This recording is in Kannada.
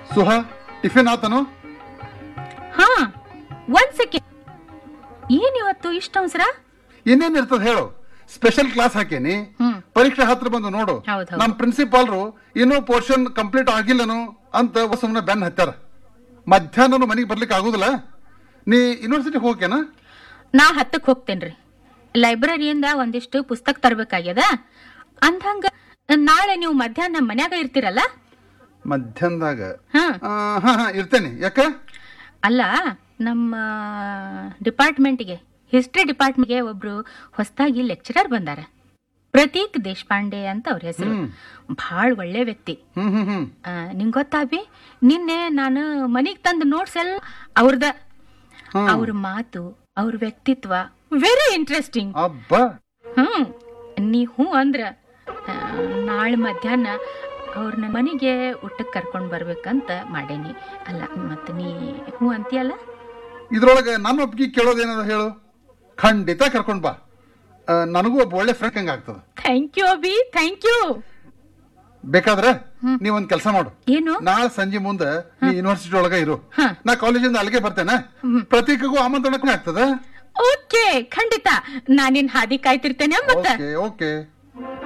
ಸುಹಾ ಟಿಫಿನ್ ಆತನು ಹಾ ಒಂದ್ ಸೆಕೆಂಡ್ ಏನ್ ಇವತ್ತು ಇಷ್ಟ ಅವಸರ ಇನ್ನೇನ್ ಇರ್ತದ ಹೇಳು ಸ್ಪೆಷಲ್ ಕ್ಲಾಸ್ ಹಾಕೇನಿ ಹ್ಮ್. ಪರೀಕ್ಷೆ ಹತ್ರ ಬಂದು ನೋಡು ಹೌದ್ ಹೌದ್. ನಮ್ ಪ್ರಿನ್ಸಿಪಾಲ್ರು ಇನ್ನೂ ಪೋರ್ಷನ್ ಕಂಪ್ಲೀಟ್ ಆಗಿಲ್ಲನು ಅಂತ ಸುಮ್ಮನೆ ಬೆನ್ ಹತ್ತಾರ ಮಧ್ಯಾಹ್ನ ಮನೆಗೆ ಬರ್ಲಿಕ್ಕೆ ಆಗುದಿಲ್ಲ ನೀ ಯೂನಿವರ್ಸಿಟಿ ಹೋಗ್ಕೇನಾ ನಾ ಹತ್ತಕ್ ಹೋಗ್ತೇನ್ರಿ ಲೈಬ್ರರಿಯಿಂದ ಒಂದಿಷ್ಟು ಪುಸ್ತಕ ತರ್ಬೇಕಾಗ್ಯದ ಅಂದಂಗ ನಾಳೆ ನೀವು ಮಧ್ಯಾಹ್ನ ಮನ್ಯಾಗ ಇರ್ತೀರಲ್ಲ ಮಧ್ಯಾಹ್ನದಾಗ ಹಾ ಆ, ಹಾ ಹಾ ಇರ್ತೇನೆ ಯಾಕ ಅಲ್ಲ ನಮ್ಮ ಡಿಪಾರ್ಟ್ಮೆಂಟ್ಗೆ ಹಿಸ್ಟ್ರಿ ಡಿಪಾರ್ಟ್ಮೆಂಟ್ಗೆ ಒಬ್ರು ಹೊಸದಾಗಿ ಲೆಕ್ಚರರ್ ಬಂದಾರ ಪ್ರತೀಕ್ ದೇಶಪಾಂಡೆ ಅಂತ ಅವ್ರ ಹೆಸರು ಬಹಳ ಒಳ್ಳೆ ವ್ಯಕ್ತಿ ಹ್ಮ್ ಹ್ಮ್ ಹ್ಮ್ ಆ, ನಿಂಗ್ ಗೊತ್ತಾಬಿ ನಿನ್ನೆ ನಾನು ಮನಿಗ್ ತಂದ ನೋಟ್ಸ್ ಎಲ್ಲ ಅವ್ರದ ಹ್ಮ್. ಅವ್ರ ಮಾತು ಅವ್ರ ವ್ಯಕ್ತಿತ್ವ ವೆರಿ ಇಂಟ್ರೆಸ್ಟಿಂಗ್ ಅಬ್ಬಾ ಹ್ಮ್ ನೀ ಹ್ಞೂ ಅಂದ್ರ ಆ, ನಾಳೆ ಮಧ್ಯಾಹ್ನ ಅವ್ರನ್ನ ಮನೆಗೆ ಊಟಕ್ಕೆ ಕರ್ಕೊಂಡ್ ಬರ್ಬೇಕಂತ ಮಾಡೇನಿ ಅಲ್ಲ ಮತ್ತ ನೀ ಹ್ಞೂ ಅಂತೀಯಲ್ಲ ಇದ್ರೊಳಗೆ ನನ್ನ ಒಪ್ಪಿಗೆ ಕೇಳೋದೇನದ ಹೇಳು ಖಂಡಿತ ಕರ್ಕೊಂಡ್ ಬಾ ಆ, ನನಗೂ ಒಬ್ಬ ಒಳ್ಳೆ ಫ್ರೆಂಡ್ ಹಂಗ ಆಗ್ತದ thank you Abhi thank you ಬೇಕಾದ್ರೆ ನೀ ಒಂದ್ ಕೆಲಸ ಮಾಡು ಏನು ನಾಳೆ ಸಂಜೆ ಮುಂದೆ ನೀ ಯೂನಿವರ್ಸಿಟಿ ಒಳಗ ಇರು ಹ. ನಾ ಕಾಲೇಜಿಂದ ಅಲ್ಲಿಗೆ ಬರ್ತೇನೆ ಪ್ರತೀಕಗೂ ಆಮಂತ್ರಣಕ್ಕೂ ಆಗ್ತದ ಓಕೆ ಖಂಡಿತ ನಾನಿನ್ ಹಾದಿ ಕಾಯ್ತಿರ್ತೇನೆ ಮತ್ತ ಓಕೆ ಓಕೆ